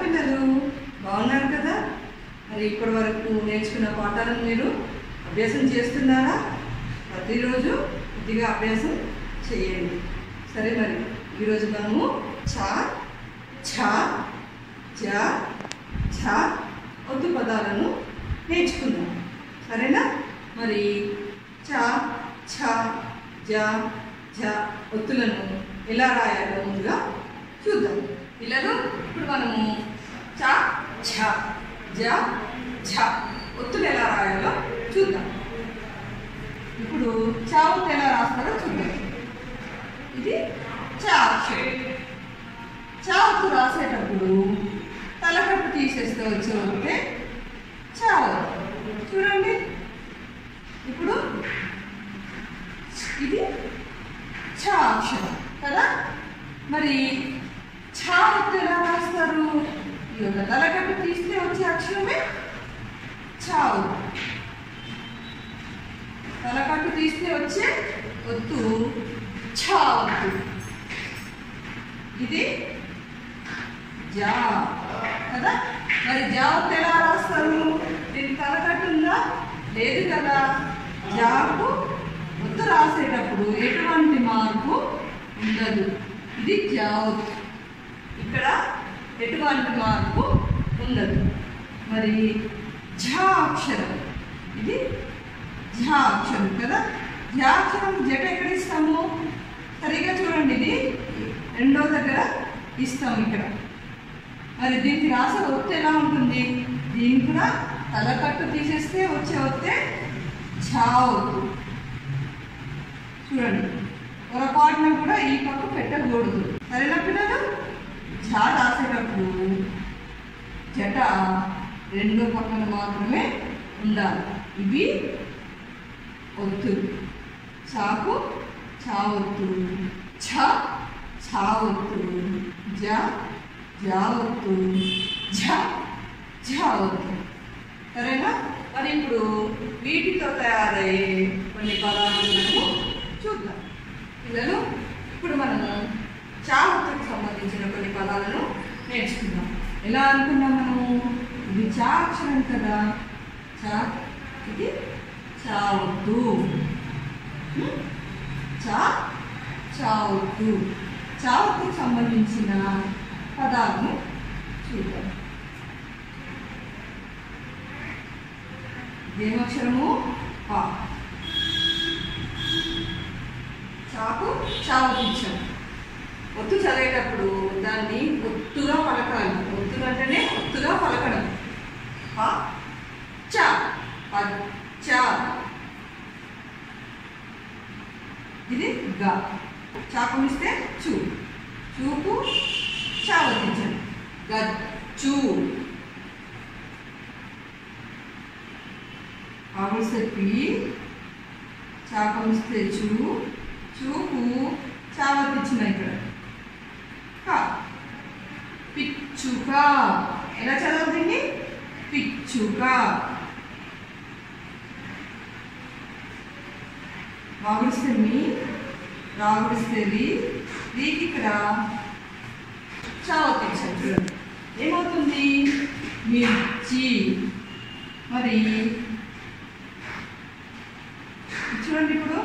పిల్లలు బాగున్నారు కదా మరి ఇప్పటి వరకు నేర్చుకున్న పాఠాలను మీరు అభ్యాసం చేస్తున్నారా ప్రతిరోజు కొద్దిగా అభ్యాసం చేయండి సరే మరి ఈరోజు మనము చ ఛ జ ఝ ఒత్తు పదాలను నేర్చుకుందాం సరేనా మరి చ ఛ జ ఝ ఒత్తులను ఎలా రాయాలో ముందుగా చూద్దాం పిల్లలు ఇప్పుడు మనము చ ఛ జ ఝ ఒత్తులు ఎలా రాయాలో చూద్దాం ఇప్పుడు చ ఒత్తు ఎలా రాస్తారో చూద్దాం ఇది చ అక్షరం చ ఒత్తు రాసేటప్పుడు తలకట్టు తీసేస్తే వచ్చే ఒత్తే చ ఒత్తు. చూడండి ఇప్పుడు ఇది ఛ అక్షరం కదా మరి ఛ ఒత్తు ఎలా రాస్తారు ఈ యొక్క తలకట్టు తీస్తే వచ్చే అక్షరమే ఛ ఒత్తు తలకట్టు తీస్తే వచ్చే ఒత్తు ఛ ఒత్తు ఇది జా కదా మరి జా ఒత్తు ఎలా రాస్తారు దీనికి తలకట్టు ఉందా లేదు కదా జాకు ఒత్తు రాసేటప్పుడు ఎటువంటి మార్పు ఉండదు ఇది జా ఒత్తు ఇక్కడ ఎటువంటి మార్పు ఉండదు మరి ఝ అక్షరం ఇది ఝ అక్షరం కదా ఝ అక్షరం జట ఎక్కడ ఇస్తాము సరిగా చూడండి ఇది రెండో దగ్గర ఇస్తాం ఇక్కడ మరి దీనికి రాసే ఒత్తు ఎలా ఉంటుంది దీనికి కూడా తలకట్టు తీసేస్తే వచ్చే ఒత్తే ఝా ఒత్తు చూడండి పొరపాటున కూడా ఈ పక్క పెట్టకూడదు సరేనా పిల్లలు ఝా రాసేటప్పుడు జట రెండో పక్కన మాత్రమే ఉండాలి ఇవి ఒత్తులు చాకు చా ఒత్తు ఛ ఛా ఒత్తు జ జా ఒత్తు ఝ ఝ ఒత్తు సరేనా మరి ఇప్పుడు వీటితో తయారయ్యే కొన్ని పదాలను మనము చూద్దాం పిల్లలు ఇప్పుడు మనము చా ఒత్తుకు సంబంధించిన కొన్ని పదాలను నేర్చుకుందాం ఎలా అనుకున్నాం మనము ఇది చా అక్షరం కదా చా ఇది చా ఒత్తు హ్మ్? చా చా ఒత్తు చా ఒత్తుకు సంబంధించిన పదాలను చూద్దాం దేమక్షరము పా చాకు చావకించాం ఒత్తు చదివేటప్పుడు దాన్ని ఒత్తుగా పలకాలి ఒత్తులు అంటేనే ఒత్తుగా పలకడం ప చ పచ్చ ఇది గ చాకునిస్తే చూ చూపు చావకించండి గచ్చు ఆవిస్తే పి చాకమిస్తే చూ చూపు చావతిచ్చిన ఇక్కడ క పిచ్చుక ఎలా చదవుతుంది పిచ్చుక వాగుడిస్తే మీ రాగుడిస్తే రి రీకి ఇక్కడ చావతిచ్చారు చూడండి ఏమవుతుంది మిర్చి మరి చూడండి ఇప్పుడు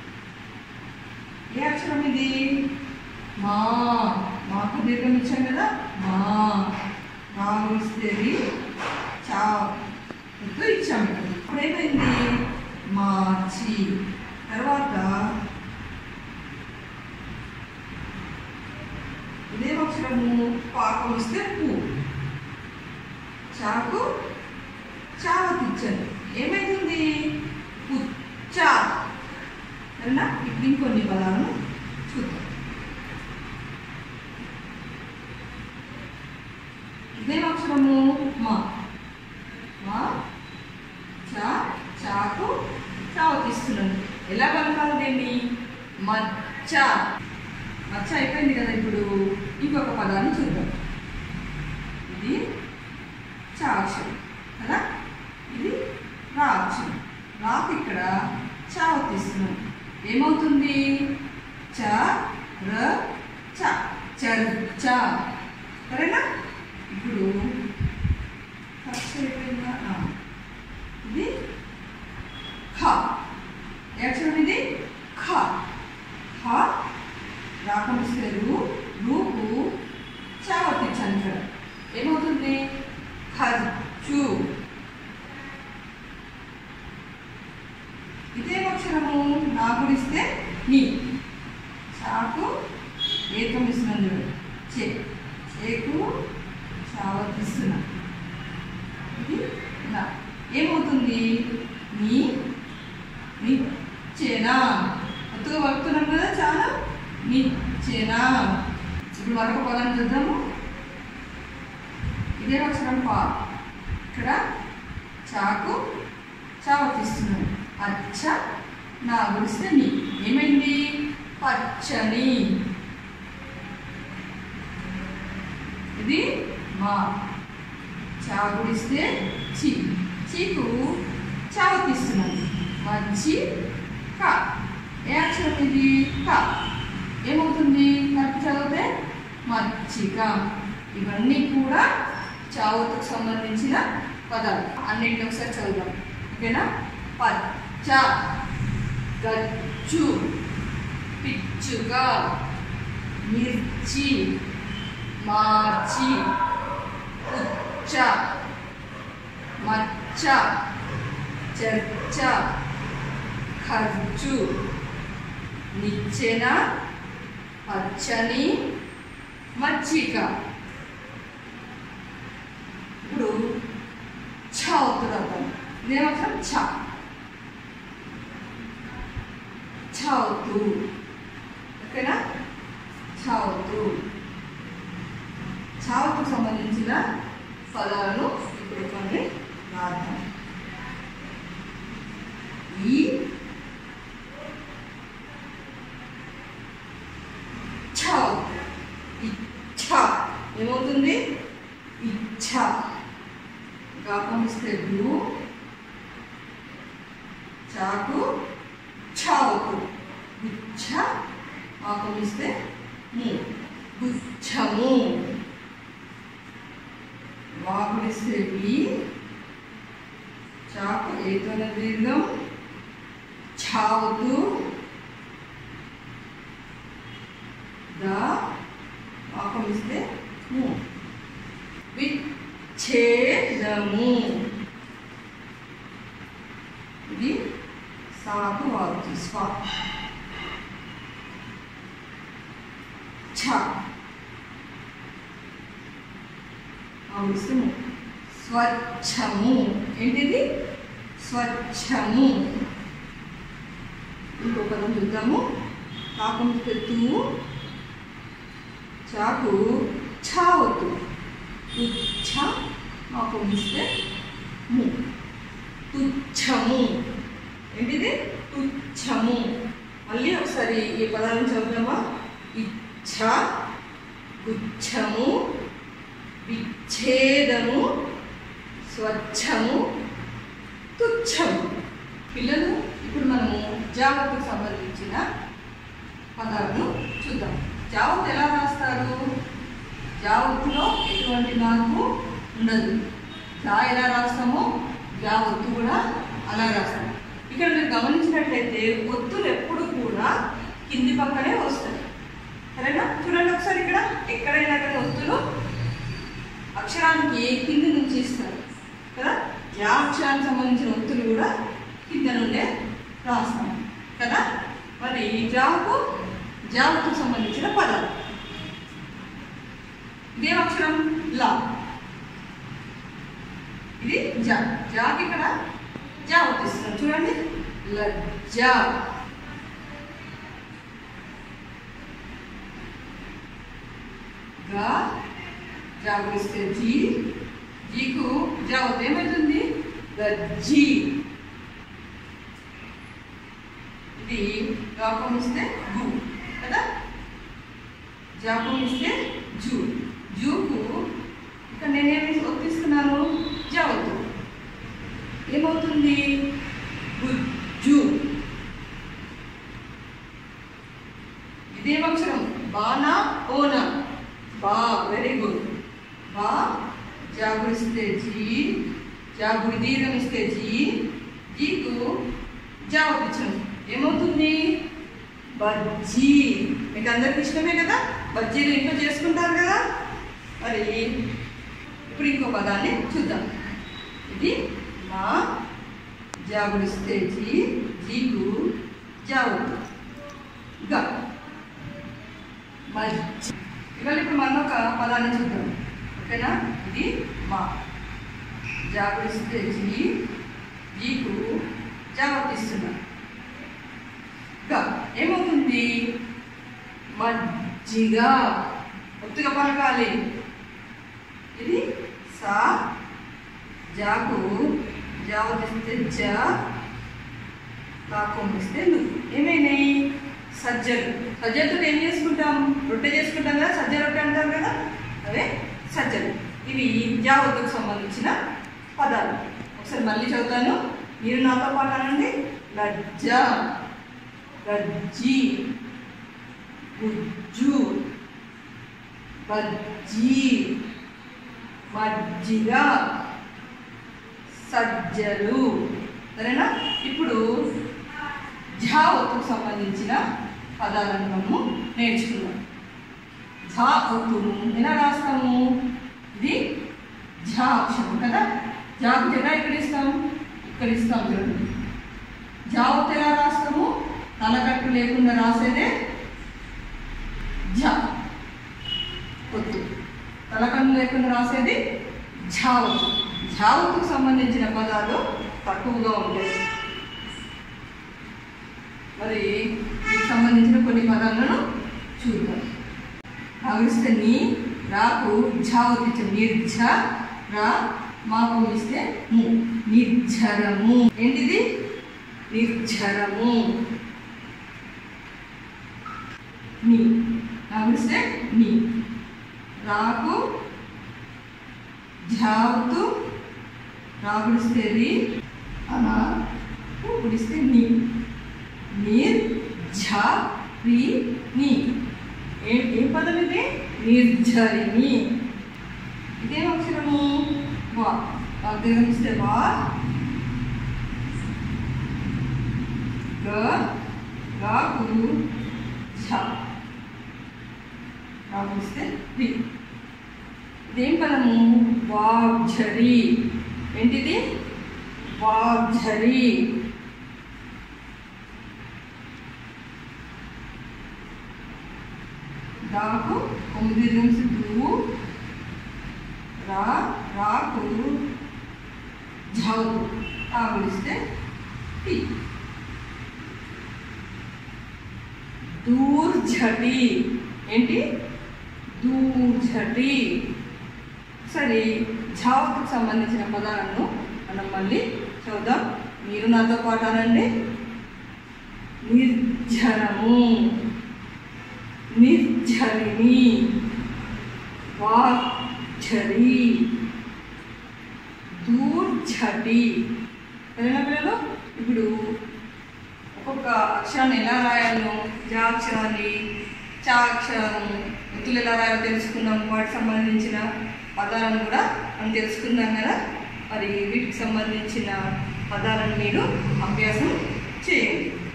ఏ అక్షరం ఇది మా మాకు దీర్ఘం ఇచ్చాం కదా మా నాలుగు ఇస్తేది చా ఇప్పుడు ఇచ్చాం ఇక్కడ ఇప్పుడు ఏమైంది మార్చి తర్వాత ఇదేం అక్షరము పాకం ఇస్తే పూ చాకు చావతి ఇచ్చాను ఏమైతుంది పుచ్చ సరేనా ఇప్పుడు ఇంకొన్ని పదాలను చూద్దాం ఇదేం అక్షరము మా మా చా చాకు చావతిస్తున్నాను ఎలా పలకాలి దీన్ని మచ్చ మచ్చ అయిపోయింది కదా ఇప్పుడు ఇంకొక పదాన్ని చూద్దాం ఇది చా అక్షరం కదా ఇది రా అక్షరం రాకు ఇక్కడ చా తీస్తున్నాం ఏమవుతుంది చ ర చ చర్చ సరేనా ఇప్పుడు రాకమిస్తే రు రూపు చావర్తించాను ఇక్కడ ఏమవుతుంది ఖర్చు ఇదే అక్షరము నా గుడిస్తే నీ చాకు ఏకమిస్తున్నాను చూడండి చే చేకు చావర్తిస్తున్నా ఇది నా ఏమవుతుంది నీ నిచ్చెనా కొత్తగా పడుతున్నాం కదా చాలా నిచ్చెనా ఇప్పుడు మరొక పదం చూద్దాము ఇదే అక్షరం పా ఇక్కడ చాకు చావతిస్తున్నాను అచ్చ నా గుడిస్తే నీ ఏమైంది పచ్చని ఇది మా చా గుడిస్తే చి చీకు చావతిస్తున్నాను మంచి క ఏ అక్షరం ఇది క ఏమవుతుంది కలిపి చదివితే మచ్చిక ఇవన్నీ కూడా చావుకు సంబంధించిన పదాలు అన్నింటిని ఒకసారి చదువుదాం ఓకేనా పచ్చ గచ్చు పిచ్చుక మిర్చి మార్చి ఉచ్చ మచ్చ చర్చ ఖర్చు నిచ్చెన పచ్చని మచ్చిక ఇప్పుడు ఛ అవుతుంది అర్థం ఇదేమర్థం ఛ ఛ అవుతూ ఓకేనా ఛ అవుతూ ఛావుకు సంబంధించిన పదాలను ఇప్పుడు కొన్ని రాద్దాం ఈ ఛ ఇచ్ఛ ఏమవుతుంది ఇచ్ఛ గాపమిస్తే గు చాకు ఛావుకు గుచ్ఛ ఆపమిస్తే ము గుచ్ఛము వాకుడిస్తే వి చాకు ఏతోన దీర్ఘం ఛావుతూ దా ఆపమిస్తే ము విచ్ఛేదము ఇది సాకు వాకు స్వా ఛ ఆపమిస్తే ము స్వచ్ఛము ఏంటిది స్వచ్ఛము ఇంకో పదం చూద్దాము కాకమిస్తే తూ చాకు ఛావతు తుచ్ఛ ఆపమిస్తే ము తుచ్ఛము ఏంటిది తుచ్ఛము మళ్ళీ ఒకసారి ఈ పదాలను చదువుదామా ఇచ్ఛ గుచ్ఛము విచ్ఛేదము స్వచ్ఛము తుచ్చము పిల్లలు ఇప్పుడు మనము జావకు సంబంధించిన పదాలను చూద్దాం జావత్ ఎలా రాస్తారు జావత్తులో ఎటువంటి మార్పు ఉండదు జా ఎలా రాస్తామో జావత్తు కూడా అలా రాస్తాం ఇక్కడ మీరు గమనించినట్లయితే ఒత్తులు ఎప్పుడు కూడా కింది పక్కనే వస్తాయి సరేనా చూడండి ఒకసారి ఇక్కడ ఎక్కడైనా కానీ ఒత్తులు అక్షరానికి కింది నుంచి ఇస్తారు కదా యా అక్షరానికి సంబంధించిన ఒత్తులు కూడా కింద నుండే రాస్తాం కదా మరి జాకు జాకు సంబంధించిన పదాలు ఇదేం అక్షరం లా ఇది జా జాకి ఇక్కడ జా వర్తిస్తున్నాం చూడండి లజ్జ గా జాగరిస్తే జీ జీకు జావత్ ఏమవుతుంది గజ్జి ఇది గాపం ఇస్తే గు కదా జాపం ఇస్తే జూ జూకు ఇక్కడ నేనేమి ఒప్పిస్తున్నాను జావతు ఏమవుతుంది గుజ్జు ఇదేం అక్షరం బానా ఓనా బా వెరీ గుడ్ బా జాగురిస్తే జీ జాగురి దీర్ఘం ఇస్తే జీ జీకు జావతిచ్చను ఏమవుతుంది బజ్జీ మీకు అందరికి ఇష్టమే కదా బజ్జీలు ఇంట్లో చేసుకుంటారు కదా మరి ఇప్పుడు ఇంకో పదాన్ని చూద్దాం ఇది మా జాగుడిస్తే జీ జీకు జావు గా మజ్జి ఇవాళ ఇప్పుడు మనం ఒక పదాన్ని చూద్దాం ఓకేనా ఇది మా జాగుడిస్తే జీ జీకు జావర్తిస్తున్నా గా ఏమవుతుంది మజ్జిగ ఒత్తుగా పలకాలి ఇది సా జాకు జావతిస్తే జ కాకొంపిస్తే నువ్వు ఏమైనాయి సజ్జలు సజ్జలతో ఏం చేసుకుంటాం రొట్టె చేసుకుంటాం కదా సజ్జ రొట్టె అంటారు కదా అవే సజ్జలు ఇవి జావత్తుకు సంబంధించిన పదాలు ఒకసారి మళ్ళీ చదువుతాను మీరు నాతో పాటు అనండి లజ్జ గజ్జి గుజ్జు బజ్జీ మజ్జిగ సజ్జలు సరేనా ఇప్పుడు ఝా ఒత్తుకు సంబంధించిన పదాలను మనము నేర్చుకున్నాం ఝా ఒత్తును ఎలా రాస్తాము ఇది ఝా అక్షరం కదా జాకు జగ ఇక్కడ ఇస్తాం ఇక్కడ ఇస్తాం చూడండి జా ఒత్తు ఎలా రాస్తాము తలకట్టు లేకుండా రాసేదే ఝ ఒత్తు తలకన్ను లేకుండా రాసేది ఝావత్తు ఝావత్తుకు సంబంధించిన పదాలు తక్కువగా ఉంటాయి మరి వీటికి సంబంధించిన కొన్ని పదాలను చూద్దాం భావిస్తే నీ రాకు ఝావత్తు ఇచ్చాం నిర్ఝ రా మాకు ఇస్తే ము నిర్ఝరము ఏంటిది నిర్ఝరము నీ భావిస్తే నీ రాకు ఝావత్తు రాగుడిస్తే రి అనా గుడిస్తే నీ నీర్ ఝ రి నీ ఏం ఏం పదం ఇది నిర్ఝరిణి ఇదేం అక్షరము వా వాగ్దేవిస్తే వా గ రాకు ఝ రాగుడిస్తే రి ఇదేం పదము వాగ్ఝరి ఏంటిది వాగ్ఝరి దాకు తొమ్మిది నుంచి దు రా రాకు ఝావు తాగుడిస్తే టి దూర్ఝటి ఏంటి దూర్ఝటి సరే ఝావుకు సంబంధించిన పదాలను మనం మళ్ళీ చూద్దాం మీరు నాతో పాటు అనండి నిర్జనము నిర్జరిణి వాగ్ఝరి దూర్ఝటి సరేనా పిల్లలు ఇప్పుడు ఒక్కొక్క అక్షరాన్ని ఎలా రాయాలో జా అక్షరాన్ని చా అక్షరం ఎత్తులు ఎలా రాయాలో తెలుసుకున్నాం వాటికి సంబంధించిన పదాలను కూడా మనం తెలుసుకున్నాం కదా మరి వీటికి సంబంధించిన పదాలను మీరు అభ్యాసం చేయండి